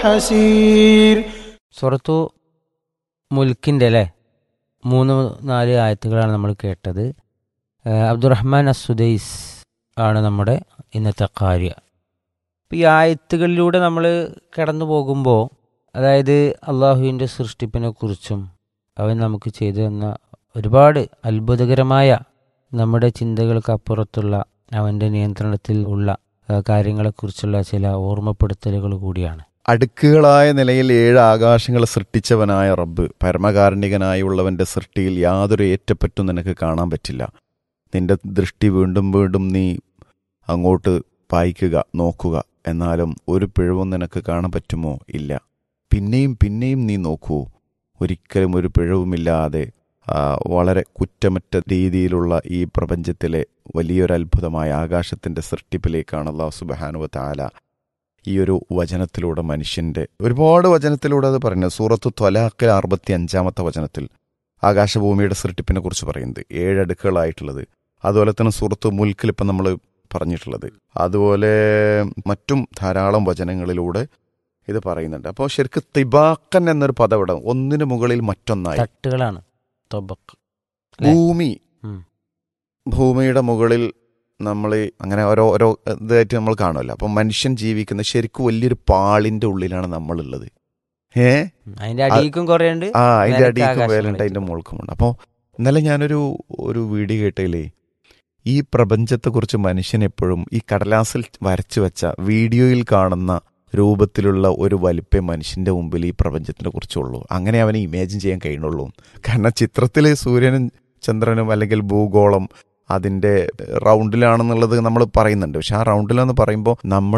حسير സുറത്തു മുൽക്കിൻ്റെ അല്ലേ മൂന്ന് നാല് ആയത്തുകളാണ് നമ്മൾ കേട്ടത് ഏഹ് അബ്ദുറഹ്മാൻ അസുദൈസ് ആണ് നമ്മുടെ ഇന്നത്തെ കാര്യ അപ്പോൾ ഈ ആയത്തുകളിലൂടെ നമ്മൾ കടന്നു പോകുമ്പോൾ അതായത് അള്ളാഹുവിൻ്റെ സൃഷ്ടിപ്പിനെ കുറിച്ചും അവൻ നമുക്ക് ചെയ്തു തന്ന ഒരുപാട് അത്ഭുതകരമായ നമ്മുടെ ചിന്തകൾക്ക് അപ്പുറത്തുള്ള അവൻ്റെ നിയന്ത്രണത്തിൽ ഉള്ള ഏഹ് കാര്യങ്ങളെക്കുറിച്ചുള്ള ചില ഓർമ്മപ്പെടുത്തലുകൾ കൂടിയാണ് അടുക്കുകളായ നിലയിൽ ഏഴ് ആകാശങ്ങൾ സൃഷ്ടിച്ചവനായ റബ്ബ് പരമകാരുണികനായുള്ളവന്റെ സൃഷ്ടിയിൽ യാതൊരു ഏറ്റപ്പറ്റും നിനക്ക് കാണാൻ പറ്റില്ല നിന്റെ ദൃഷ്ടി വീണ്ടും വീണ്ടും നീ അങ്ങോട്ട് പായിക്കുക നോക്കുക എന്നാലും ഒരു പിഴവും നിനക്ക് കാണാൻ പറ്റുമോ ഇല്ല പിന്നെയും പിന്നെയും നീ നോക്കൂ ഒരിക്കലും ഒരു പിഴവുമില്ലാതെ ആ, വളരെ കുറ്റമറ്റ രീതിയിലുള്ള ഈ പ്രപഞ്ചത്തിലെ വലിയൊരു അത്ഭുതമായ ആകാശത്തിന്റെ സൃഷ്ടിപ്പിലേക്കാണ് അള്ളാഹു സുബാനുവ താല ഈ ഒരു വചനത്തിലൂടെ മനുഷ്യന്റെ ഒരുപാട് വചനത്തിലൂടെ അത് പറയുന്നത് സൂറത്ത് ത്വലാഖിൽ അറുപത്തി അഞ്ചാമത്തെ വചനത്തിൽ ആകാശഭൂമിയുടെ സൃഷ്ടിപ്പിനെ കുറിച്ച് പറയുന്നത് ഏഴടുക്കുകളായിട്ടുള്ളത് അതുപോലെ തന്നെ സൂറത്ത് മുൽക്കിൽ ഇപ്പം നമ്മൾ പറഞ്ഞിട്ടുള്ളത് അതുപോലെ മറ്റും ധാരാളം വചനങ്ങളിലൂടെ ഇത് പറയുന്നുണ്ട് അപ്പോൾ ശരിക്കും തിബാക്കൻ എന്നൊരു പദം ഇവിടെ ഒന്നിനു മുകളിൽ മറ്റൊന്നായി തട്ടുകളാണ് തൊബക്ക് അല്ലേ? ഭൂമി ഉം. ഭൂമിയുടെ മുകളിൽ നമ്മൾ അങ്ങനെ ഓരോ ഓരോ ഇതായിട്ട് നമ്മൾ കാണുമല്ലോ അപ്പം മനുഷ്യൻ ജീവിക്കുന്ന ശരിക്കും വലിയൊരു പാളിന്റെ ഉള്ളിലാണ് നമ്മളുള്ളത് ഏ ഉം. അതിന്റെ അടിയിക്കും കുറേ ഉണ്ട് ആ അതിന്റെ മേലത്തെ അടിയിലും ആകാശം വേലുണ്ട് അതിന്റെ മുകൾക്കുമുണ്ട് അപ്പോൾ ഇന്നലെ ഞാനൊരു ഒരു വീഡിയോ കേട്ടതിലേ ഈ പ്രപഞ്ചത്തെക്കുറിച്ച് മനുഷ്യൻ എപ്പോഴും ഈ കടലാസിൽ വരച്ചു വെച്ച വീഡിയോയിൽ കാണുന്ന രൂപത്തിലുള്ള ഒരു വലിപ്പേ മനുഷ്യന്റെ മുമ്പിൽ ഈ പ്രപഞ്ചത്തിനെ കുറിച്ചുള്ളൂ അങ്ങനെ അവന് ഇമാജിൻ ചെയ്യാൻ കഴിയുന്നുള്ളൂ കാരണം ചിത്രത്തിൽ സൂര്യനും ചന്ദ്രനും അല്ലെങ്കിൽ ഭൂഗോളം അതിന്റെ റൗണ്ടിലാണെന്നുള്ളത് നമ്മൾ പറയുന്നുണ്ട് പക്ഷെ ആ റൗണ്ടിലെന്ന് പറയുമ്പോൾ നമ്മൾ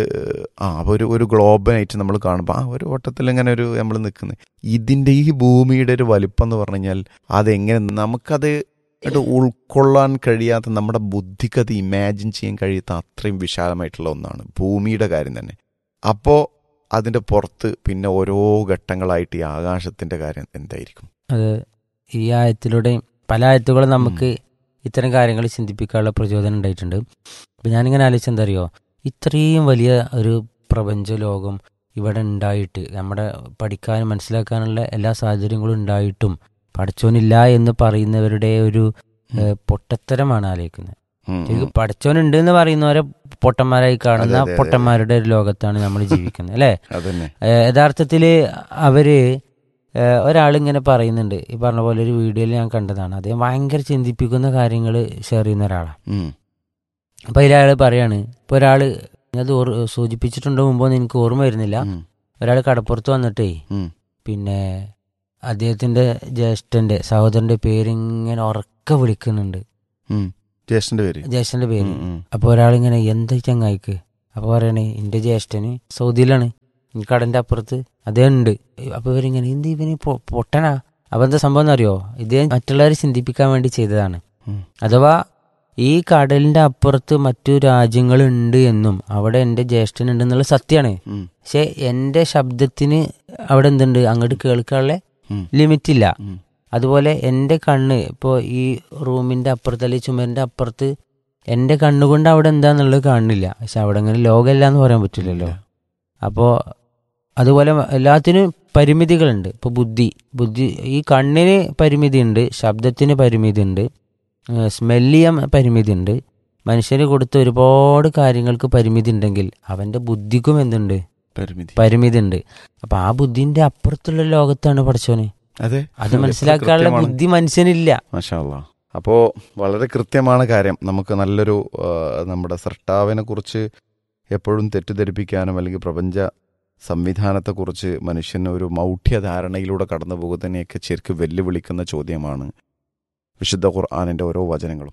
ആ ഒരു ഒരു ഗ്ലോബനായിട്ട് നമ്മൾ കാണുമ്പോൾ ആ ഒരു വട്ടത്തിൽ ഇങ്ങനെ ഒരു നമ്മൾ നിൽക്കുന്നത് ഇതിന്റെ ഈ ഭൂമിയുടെ ഒരു വലിപ്പം എന്ന് പറഞ്ഞു കഴിഞ്ഞാൽ അതെങ്ങനെ നമുക്കത് അത് ഉൾക്കൊള്ളാൻ കഴിയാത്ത നമ്മുടെ ബുദ്ധിക്ക് അത് ഇമാജിൻ ചെയ്യാൻ കഴിയാത്ത അത്രയും വിശാലമായിട്ടുള്ള ഒന്നാണ് ഭൂമിയുടെ കാര്യം തന്നെ അപ്പോൾ അതിന്റെ പുറത്ത് പിന്നെ ഓരോ ഘട്ടങ്ങളായിട്ട് ഈ ആകാശത്തിന്റെ കാര്യം എന്തായിരിക്കും അത് ഈ ആയത്തിലൂടെയും പല ആയത്തുകളും നമുക്ക് ഇത്തരം കാര്യങ്ങൾ ചിന്തിപ്പിക്കാനുള്ള പ്രചോദനം ഉണ്ടായിട്ടുണ്ട് അപ്പം ഞാനിങ്ങനെ ആലോചിച്ച എന്താ അറിയോ ഇത്രയും വലിയ ഒരു പ്രപഞ്ച ലോകം ഇവിടെ ഉണ്ടായിട്ട് നമ്മുടെ പഠിക്കാനും മനസ്സിലാക്കാനുള്ള എല്ലാ സാഹചര്യങ്ങളും ഉണ്ടായിട്ടും പഠിച്ചോനില്ല എന്ന് പറയുന്നവരുടെ ഒരു ഏഹ്, പൊട്ടത്തരമാണ് ആലോചിക്കുന്നത് ഉം, ഉം. ശരിക്കും പഠിച്ചോനുണ്ട് എന്ന് പറയുന്നവരെ പൊട്ടന്മാരായി കാണുന്ന അതെ, അതെ, അതെ. പൊട്ടന്മാരുടെ ഒരു ലോകത്താണ് നമ്മൾ ജീവിക്കുന്നത് അല്ലേ അതന്നെ ഏഹ് യഥാർത്ഥത്തില് അവര് ഏഹ് ഒരാളിങ്ങനെ പറയുന്നുണ്ട് ഈ പറഞ്ഞ പോലെ ഒരു വീഡിയോയിൽ ഞാൻ കണ്ടതാണ് അദ്ദേഹം ഭയങ്കര ചിന്തിപ്പിക്കുന്ന കാര്യങ്ങൾ ഷെയർ ചെയ്യുന്ന ഒരാളാണ് ഉം, അപ്പൊ അതിലയാൾ പറയാണ് ഇപ്പൊ ഒരാള് അത് ഓർ- സൂചിപ്പിച്ചിട്ടുണ്ടോ മുമ്പോ എന്ന് എനിക്ക് ഓർമ്മ വരുന്നില്ല ഉം, ഒരാൾ കടപ്പുറത്ത് വന്നിട്ടേ ഉം. പിന്നെ അദ്ദേഹത്തിന്റെ ജ്യേഷ്ഠന്റെ സഹോദരന്റെ പേരിങ്ങനെ ഉറക്ക വിളിക്കുന്നുണ്ട് ഉം. ജ്യേഷ്ഠന്റെ പേര് ജ്യേഷ്ഠന്റെ പേര് ഉം, ഉം. അപ്പൊ ഒരാളിങ്ങനെ എന്താ ചങ്ങായിക്ക് അപ്പൊ പറയണേ എന്റെ ജ്യേഷ്ഠന് സൗദിയിലാണ് ഈ കടന്റെ അപ്പുറത്ത് അദ്ദേഹം ഉണ്ട് അപ്പൊ ഇവരിങ്ങനെ എന്ത് ഇവന് പൊ- പൊട്ടനാ അപ്പൊ എന്താ സംഭവം എന്നറിയോ ഇദ്ദേഹം മറ്റുള്ളവരെ ചിന്തിപ്പിക്കാൻ വേണ്ടി ചെയ്തതാണ് ഉം. അഥവാ ഈ കടലിന്റെ അപ്പുറത്ത് മറ്റു രാജ്യങ്ങളുണ്ട് എന്നും അവിടെ എന്റെ ജ്യേഷ്ഠനുണ്ട് എന്നുള്ള സത്യമാണ് ഉം, പക്ഷെ എന്റെ ശബ്ദത്തിന് അവിടെ എന്തുണ്ട് അങ്ങോട്ട് കേൾക്കാനുള്ള ഉം. ലിമിറ്റ് ഇല്ല ഉം. അതുപോലെ എൻ്റെ കണ്ണ് ഇപ്പോൾ ഈ റൂമിൻ്റെ അപ്പുറത്ത് അല്ലെങ്കിൽ ചുമരിൻ്റെ അപ്പുറത്ത് എൻ്റെ കണ്ണുകൊണ്ട് അവിടെ എന്താന്നുള്ളത് കാണുന്നില്ല പക്ഷെ അവിടെ അങ്ങനെ ലോകമല്ല എന്ന് പറയാൻ പറ്റില്ലല്ലോ അപ്പോൾ അതുപോലെ എല്ലാത്തിനും പരിമിതികളുണ്ട് ഇപ്പോൾ ബുദ്ധി ബുദ്ധി ഈ കണ്ണിന് പരിമിതിയുണ്ട് ശബ്ദത്തിന് പരിമിതിയുണ്ട് സ്മെല്ല് ചെയ്യാൻ പരിമിതിയുണ്ട് മനുഷ്യന് കൊടുത്ത ഒരുപാട് കാര്യങ്ങൾക്ക് പരിമിതി ഉണ്ടെങ്കിൽ അവൻ്റെ ബുദ്ധിക്കും എന്തുണ്ട് പരിമിതി പരിമിതി ഉണ്ട് അപ്പം ആ ബുദ്ധിൻ്റെ അപ്പുറത്തുള്ള ലോകത്താണ് പഠിച്ചോന് അതെ അത് മനസ്സിലാക്കാനുള്ള കൃത്യമാണ്. ബുദ്ധി മനുഷ്യനില്ല മാഷാല്ല അപ്പോൾ വളരെ കൃത്യമാണ് കാര്യം നമുക്ക് നല്ലൊരു ആ, നമ്മുടെ സൃഷ്ടാവിനെ കുറിച്ച് എപ്പോഴും തെറ്റിദ്ധരിപ്പിക്കാനും അല്ലെങ്കിൽ പ്രപഞ്ച സംവിധാനത്തെക്കുറിച്ച് മനുഷ്യന് ഒരു മൗഢ്യധാരണയിലൂടെ കടന്നു പോകുന്നതിനെയൊക്കെ ശരിക്കും വെല്ലുവിളിക്കുന്ന ചോദ്യമാണ് വിശുദ്ധ ഖുർആാനിന്റെ ഓരോ വചനങ്ങളും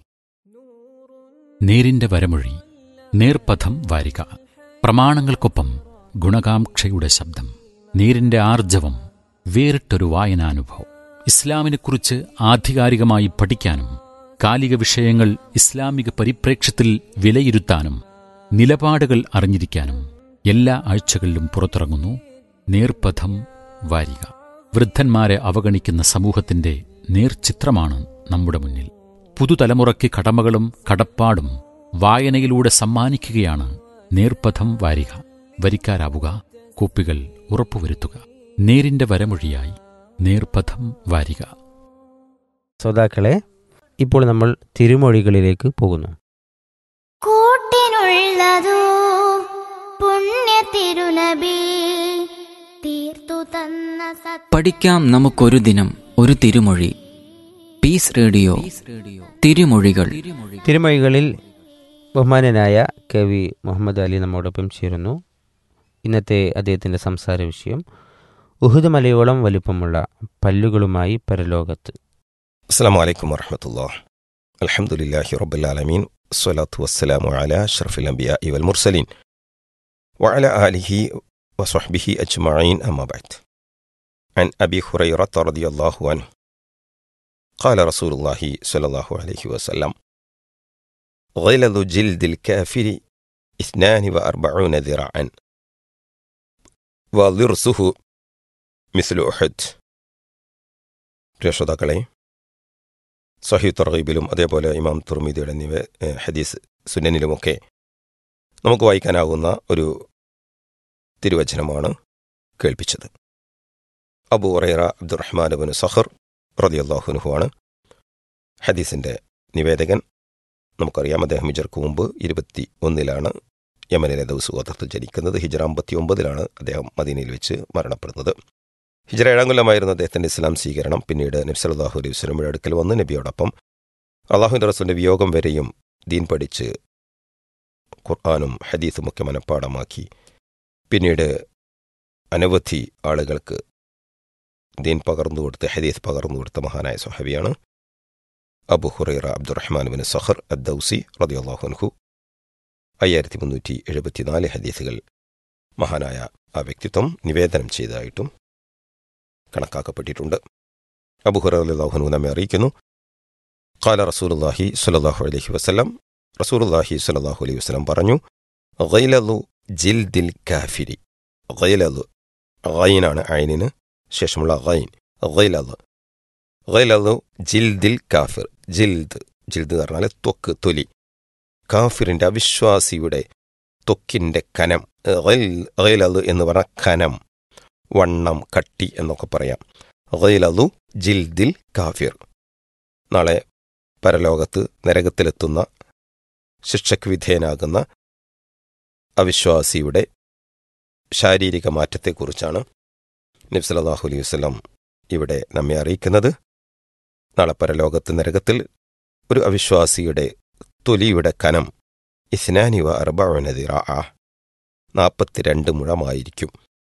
നേരിന്റെ വരമൊഴി നേർപഥം വാരിക പ്രമാണങ്ങൾക്കൊപ്പം ഗുണകാംക്ഷയുടെ ശബ്ദം നേരിന്റെ ആർജവം വേറിട്ടൊരു വായനാനുഭവം ഇസ്ലാമിനെക്കുറിച്ച് ആധികാരികമായി പഠിക്കാനും കാലിക വിഷയങ്ങൾ ഇസ്ലാമിക പരിപ്രേക്ഷ്യത്തിൽ വിലയിരുത്താനും നിലപാടുകൾ അറിഞ്ഞിരിക്കാനും എല്ലാ ആഴ്ചകളിലും പുറത്തിറങ്ങുന്നു നേർപഥം വാരിക വൃദ്ധന്മാരെ അവഗണിക്കുന്ന സമൂഹത്തിന്റെ നേർചിത്രമാണ് നമ്മുടെ മുന്നിൽ പുതുതലമുറയ്ക്ക് കടമകളും കടപ്പാടും വായനയിലൂടെ സമ്മാനിക്കുകയാണ് നേർപഥം വാരിക വരിക്കാരാവുക കോപ്പികൾ ഉറപ്പുവരുത്തുക നേരിന്റെ വരമൊഴിയായി നേർപഥം വാരിക ശ്രോതാക്കളെ ഇപ്പോൾ നമ്മൾ തിരുമൊഴികളിലേക്ക് പോകുന്നു കൂട്ടിനുള്ളതോ പുണ്യ തിരുനബി തീർത്തു തന്ന സത്യ പഠിക്കാം നമുക്കൊരു ദിനം ഒരു തിരുമൊഴി പീസ് റേഡിയോ തിരുമൊഴികൾ തിരുമൊഴികളിൽ ബഹുമാനനായ കവി മുഹമ്മദ് അലി നമ്മോടൊപ്പം ചേരുന്നു ഇന്നത്തെ അദ്ദേഹത്തിൻ്റെ സംസാര വിഷയം ഉഹുദ് മലയോളം വലുപ്പമുള്ള പല്ലുകളുമായി പരലോകത്ത് السلام عليكم ورحمة الله الحمد لله رب العالمين الصلاة والسلام على أشرف الأنبياء والمرسلين وعلى آله وصحبه أجمعين أما بعد عن أبي هريرة رضي الله عنه قال رسول الله صلى الله عليه وسلم غلظ جلد الكافر اثنان وأربعون ذراعا وضرسه مثل أحد പ്രിയ സഹി തർഗീബിലും അതേപോലെ ഇമാം തുർമിദിയുടെ എന്നിവ ഏഹ്, ഹദീസ് സുനനിലുമൊക്കെ നമുക്ക് വായിക്കാനാകുന്ന ഒരു തിരുവചനമാണ് കേൾപ്പിച്ചത് Abu Huraira Abdurrahman bin Sakhr റതിയല്ലാഹുനുഹുവാണ് ഹദീസിൻ്റെ നിവേദകൻ നമുക്കറിയാം അദ്ദേഹം ഹിജർക്ക് മുമ്പ് ഇരുപത്തി ഒന്നിലാണ് യമനിലെ ദൗസുഗോത്രത്തിൽ ജനിക്കുന്നത് ഹിജറ അമ്പത്തി ഒമ്പതിലാണ് അദ്ദേഹം മദീനയിൽ വെച്ച് മരണപ്പെടുന്നത് ഹിജറ ഏഴാം കൊല്ലമായിരുന്നു അദ്ദേഹത്തിന്റെ ഇസ്ലാം സ്വീകരണം പിന്നീട് നബി സല്ലല്ലാഹു അലൈഹി വസല്ലമയുടെ അടുക്കൽ വന്ന് നബിയോടൊപ്പം അള്ളാഹുവിൻ്റെ റസൂലിന്റെ വിയോഗം വരെയും ദീൻ പഠിച്ച് ഖുർആാനും ഹദീസും ഒക്കെ മനഃപ്പാടമാക്കി പിന്നീട് അനവധി ആളുകൾക്ക് ദീൻ പകർന്നു കൊടുത്ത് ഹദീസ് പകർന്നു കൊടുത്ത മഹാനായ സ്വഹബിയാണ് Abu Huraira Abdurrahman bin Sakhr Addausi റളിയല്ലാഹു അൻഹു അയ്യായിരത്തി മുന്നൂറ്റി എഴുപത്തിനാല് ഹദീസുകൾ മഹാനായ ആ വ്യക്തിത്വം നിവേദനം ചെയ്തതായിട്ടും കണക്കാക്കപ്പെട്ടിട്ടുണ്ട് അബുഹുറഹു നമ്മെ അറിയിക്കുന്നു കാല റസൂലുല്ലാഹി സ്വല്ലല്ലാഹു അലൈഹി വസല്ലം റസൂലുല്ലാഹി സ്വല്ലല്ലാഹു അലൈഹി വസല്ലം പറഞ്ഞു ഗൈലു ജിൽദിൽ കാഫിരി ഗൈലു ഗൈനാണ് ഐനിന് ശേഷമുള്ള ഗൈൻ ഗൈലു ഗൈലു ജിൽദിൽ കാഫിർ ജിൽദ് ജിൽദ് എന്ന് പറഞ്ഞാൽ ത്വക്ക് തൊലി കാഫിറിന്റെ അവിശ്വാസിയുടെ ത്വക്കിന്റെ കനം ഗൈലു എന്ന് പറഞ്ഞ കനം വണ്ണം കട്ടി എന്നൊക്കെ പറയാം ഗൈലതു ജിൽദിൽ കാഫിർ നാളെ പരലോകത്ത് നരകത്തിലെത്തുന്ന ശിക്ഷയ്ക്ക് വിധേയനാകുന്ന അവിശ്വാസിയുടെ ശാരീരിക മാറ്റത്തെക്കുറിച്ചാണ് നബ്സലാഹു അലൈഹി വസ്ലം ഇവിടെ നമ്മെ അറിയിക്കുന്നത് നാളെ പരലോകത്ത് നരകത്തിൽ ഒരു അവിശ്വാസിയുടെ തൊലിയുടെ കനം ഇസ്നാനിവ അർബനദിറ നാൽപ്പത്തിരണ്ട് മുഴമായിരിക്കും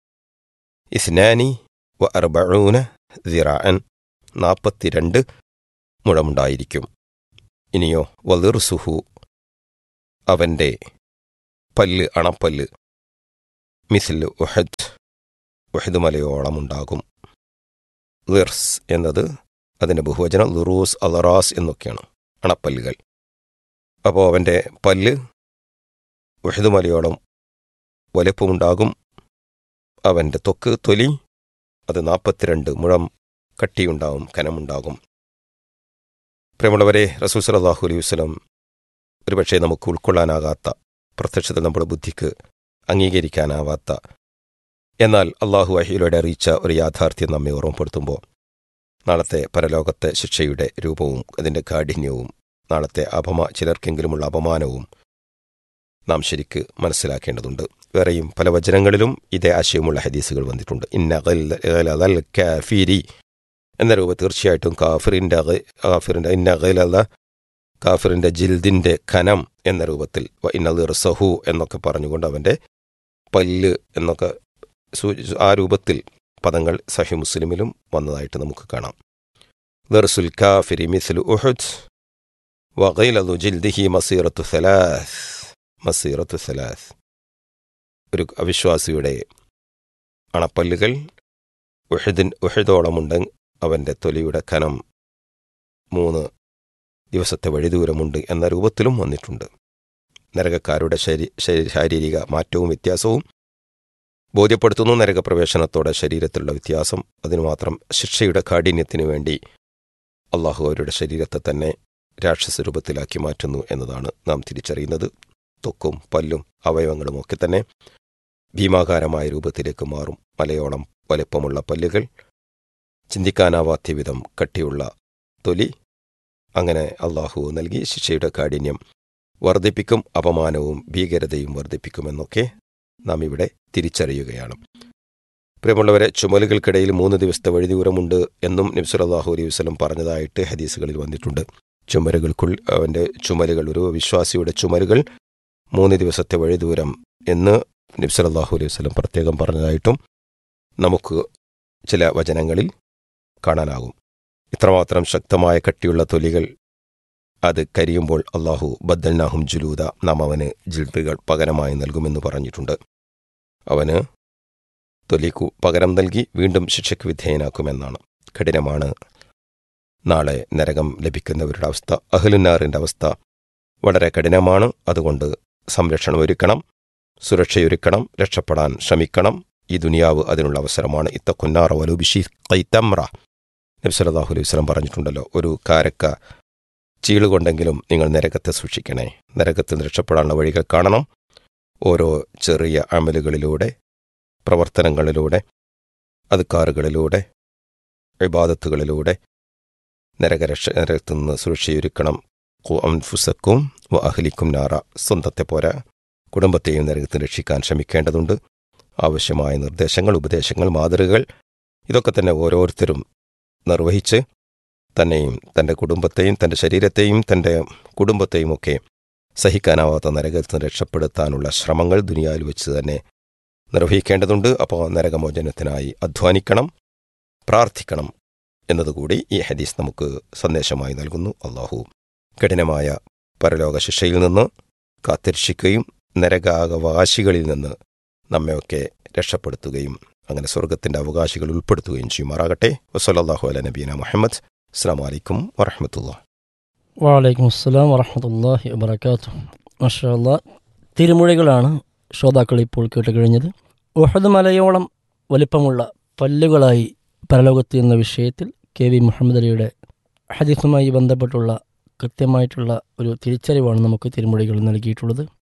ഇസ്നാനി വ അർബഊന ദിറാൻ നാൽപ്പത്തിരണ്ട് മുഴമുണ്ടായിരിക്കും ഇനിയോ വലിർസുഹു അവൻ്റെ പല്ല് അണപ്പല്ല് മിസിൽ ഉഹദ് ഉഹദ് മലയോളമുണ്ടാകും ലിർസ് എന്നത് അതിൻ്റെ ബഹുവചനം ലുറൂസ് അലറാസ് എന്നൊക്കെയാണ് അണപ്പല്ലുകൾ അപ്പോൾ അവൻ്റെ പല്ല് ഉഹദ് മലയോളം വലുപ്പമുണ്ടാകും അവൻ്റെ ത്വക്ക് തൊലി അത് നാൽപ്പത്തിരണ്ട് മുഴം കട്ടിയുണ്ടാവും കനമുണ്ടാകും പ്രിയമുള്ളവരെ റസൂൽ സലാഹു അലൈഹി വസ്ലം ഒരുപക്ഷെ നമുക്ക് ഉൾക്കൊള്ളാനാകാത്ത പ്രത്യക്ഷത്തിൽ നമ്മുടെ ബുദ്ധിക്ക് അംഗീകരിക്കാനാവാത്ത എന്നാൽ അള്ളാഹു അഹിയിലൂടെ അറിയിച്ച ഒരു യാഥാർത്ഥ്യം നമ്മെ ഓർമ്മപ്പെടുത്തുമ്പോൾ നാളത്തെ പരലോകത്തെ ശിക്ഷയുടെ രൂപവും അതിൻ്റെ കാഠിന്യവും നാളത്തെ അപമാ ചിലർക്കെങ്കിലുമുള്ള അപമാനവും നാം ശരിക്ക് മനസ്സിലാക്കേണ്ടതുണ്ട് വേറെയും പല വചനങ്ങളിലും ഇതേ ആശയമുള്ള ഹദീസുകൾ വന്നിട്ടുണ്ട് ഇന്ന ഗൽ കാഫിരി എന്ന രൂപ തീർച്ചയായിട്ടും കാഫിറിൻ്റെ കാഫിറിൻ്റെ ഇന്ന ഗൈലല്ല കാഫിറിൻ്റെ ജിൽദിൻ്റെ ഖനം എന്ന രൂപത്തിൽ ഇന്നൽ സഹു എന്നൊക്കെ പറഞ്ഞുകൊണ്ട് അവൻ്റെ പല്ല് എന്നൊക്കെ സൂ- ആ രൂപത്തിൽ പദങ്ങൾ സഹി മുസ്ലിമിലും വന്നതായിട്ട് നമുക്ക് കാണാം ദർസുൽ കാഫിരി മിസ്ലു ഉഹുദ് വഗൈലു ജിൽദിഹി മസീറത്തു സലാസ് മസീറത്തു സലാസ് ഒരു അവിശ്വാസിയുടെ അണപ്പല്ലുകൾ ഉഹദിൻ ഉഹദോളമുണ്ട് അവൻ്റെ തൊലിയുടെ കനം മൂന്ന് ദിവസത്തെ വഴിദൂരമുണ്ട് എന്ന രൂപത്തിലും വന്നിട്ടുണ്ട് നരകക്കാരുടെ ശരീ ശരീ- ശാരീരിക മാറ്റവും വ്യത്യാസവും ബോധ്യപ്പെടുത്തുന്നു നരകപ്രവേശനത്തോടെ ശരീരത്തിലുള്ള വ്യത്യാസം അതിനു മാത്രം ശിക്ഷയുടെ കാഠിന്യത്തിനു വേണ്ടി അള്ളാഹു അവരുടെ ശരീരത്തെ തന്നെ രാക്ഷസ രൂപത്തിലാക്കി മാറ്റുന്നു എന്നതാണ് നാം തിരിച്ചറിയുന്നത് ത്വക്കും പല്ലും അവയവങ്ങളും ഒക്കെ തന്നെ ഭീമാകാരമായ രൂപത്തിലേക്ക് മാറും മലയോളം വലിപ്പമുള്ള പല്ലുകൾ ചിന്തിക്കാനാവാത്ത വിധം കട്ടിയുള്ള തൊലി അങ്ങനെ അള്ളാഹു നൽകി ശിക്ഷയുടെ കാഠിന്യം വർദ്ധിപ്പിക്കും അപമാനവും ഭീകരതയും വർദ്ധിപ്പിക്കുമെന്നൊക്കെ നാം ഇവിടെ തിരിച്ചറിയുകയാണ് പ്രിയമുള്ളവരെ ചുമലുകൾക്കിടയിൽ മൂന്ന് ദിവസത്തെ വഴിദൂരമുണ്ട് എന്നും നബ്സുൽ അള്ളാഹു അലൈഹി വസ്ലം പറഞ്ഞതായിട്ട് ഹദീസുകളിൽ വന്നിട്ടുണ്ട് ചുമലുകൾക്കുൾ അവൻ്റെ ചുമലുകൾ ഒരു വിശ്വാസിയുടെ ചുമലുകൾ മൂന്ന് ദിവസത്തെ വഴിദൂരം എന്ന് നബ്സുൽ അള്ളാഹു അലൈഹി വസ്ലം പ്രത്യേകം പറഞ്ഞതായിട്ടും നമുക്ക് ചില വചനങ്ങളിൽ കാണാനാകും ഇത്രമാത്രം ശക്തമായ കട്ടിയുള്ള തൊലികൾ അത് കരിയുമ്പോൾ അള്ളാഹു ബദ്ദൽനാഹും ജുലൂദ നാം അവന് ജിൽബുകൾ പകരമായി നൽകുമെന്ന് പറഞ്ഞിട്ടുണ്ട് അവന് തൊലിക്കു പകരം നൽകി വീണ്ടും ശിക്ഷയ്ക്ക് വിധേയനാക്കുമെന്നാണ് കഠിനമാണ് നാളെ നരകം ലഭിക്കുന്നവരുടെ അവസ്ഥ അഹ്ലുന്നാറിൻ്റെ അവസ്ഥ വളരെ കഠിനമാണ് അതുകൊണ്ട് സംരക്ഷണം ഒരുക്കണം സുരക്ഷയൊരുക്കണം രക്ഷപ്പെടാൻ ശ്രമിക്കണം ഈ ദുനിയാവ് അതിനുള്ള അവസരമാണ് ഇത്തക്കുന്നാറ വലുബിഷി കൈത്തമ്ര നബ്സലാഹു അലൈഹി വസ്ലം പറഞ്ഞിട്ടുണ്ടല്ലോ ഒരു കാരക്ക ചീളുകൊണ്ടെങ്കിലും നിങ്ങൾ നരകത്തെ സൂക്ഷിക്കണേ നരകത്തിൽ നിന്ന് രക്ഷപ്പെടാനുള്ള വഴികൾ കാണണം ഓരോ ചെറിയ അമലുകളിലൂടെ പ്രവർത്തനങ്ങളിലൂടെ അതുക്കാറുകളിലൂടെ വിവാദത്തുകളിലൂടെ നരകരക്ഷ നരകത്തിൽ നിന്ന് സുരക്ഷയൊരുക്കണം കു അൻഫുസക്കും വ അഹ്ലിക്കും നാറ സ്വന്തത്തെ പോരാ കുടുംബത്തെയും നരകത്തിൽ രക്ഷിക്കാൻ ശ്രമിക്കേണ്ടതുണ്ട് ആവശ്യമായ നിർദ്ദേശങ്ങൾ ഉപദേശങ്ങൾ മാതൃകകൾ ഇതൊക്കെ തന്നെ ഓരോരുത്തരും നിർവഹിച്ച് തന്നെയും തൻ്റെ കുടുംബത്തെയും തൻ്റെ ശരീരത്തെയും തൻ്റെ കുടുംബത്തെയും ഒക്കെ സഹിക്കാനാവാത്ത നരകത്തിൽ നിന്ന് രക്ഷപ്പെടുത്താനുള്ള ശ്രമങ്ങൾ ദുനിയാവിൽ വെച്ച് തന്നെ നിർവഹിക്കേണ്ടതുണ്ട് അപ്പോൾ നരകമോചനത്തിനായി അധ്വാനിക്കണം പ്രാർത്ഥിക്കണം എന്നതുകൂടി ഈ ഹദീസ് നമുക്ക് സന്ദേശമായി നൽകുന്നു അള്ളാഹു കഠിനമായ പരലോക ശിക്ഷയിൽ നിന്ന് കാത്തിരക്ഷിക്കുകയും നരകാവകാശികളിൽ നിന്ന് നമ്മയൊക്കെ രക്ഷപ്പെടുത്തുകയും അങ്ങനെ സ്വർഗത്തിന്റെ അവകാശികൾ ഉൾപ്പെടുത്തുകയും ചെയ്യുമാറാകട്ടെ വസ്വല്ലാഹു അല നബീന മുഹമ്മദ് അസ്സാം വലൈക്കും വറഹമത്തുള്ള വാലൈക്കും അസ്സലാം വറഹമത്തല്ലാഹി വബർക്കാത്തു മഷാല്ല തിരുമൊഴികളാണ് ശ്രോതാക്കൾ ഇപ്പോൾ കേട്ട് കഴിഞ്ഞത് ഉഹദ് മലയോളം വലിപ്പമുള്ള പല്ലുകളായി പരലോകത്ത് എന്ന വിഷയത്തിൽ കെ വി മുഹമ്മദ് അലിയുടെ ഹദീസുമായി ബന്ധപ്പെട്ടുള്ള കൃത്യമായിട്ടുള്ള ഒരു തിരിച്ചറിവാണ് നമുക്ക് തിരുമൊഴികൾ നൽകിയിട്ടുള്ളത്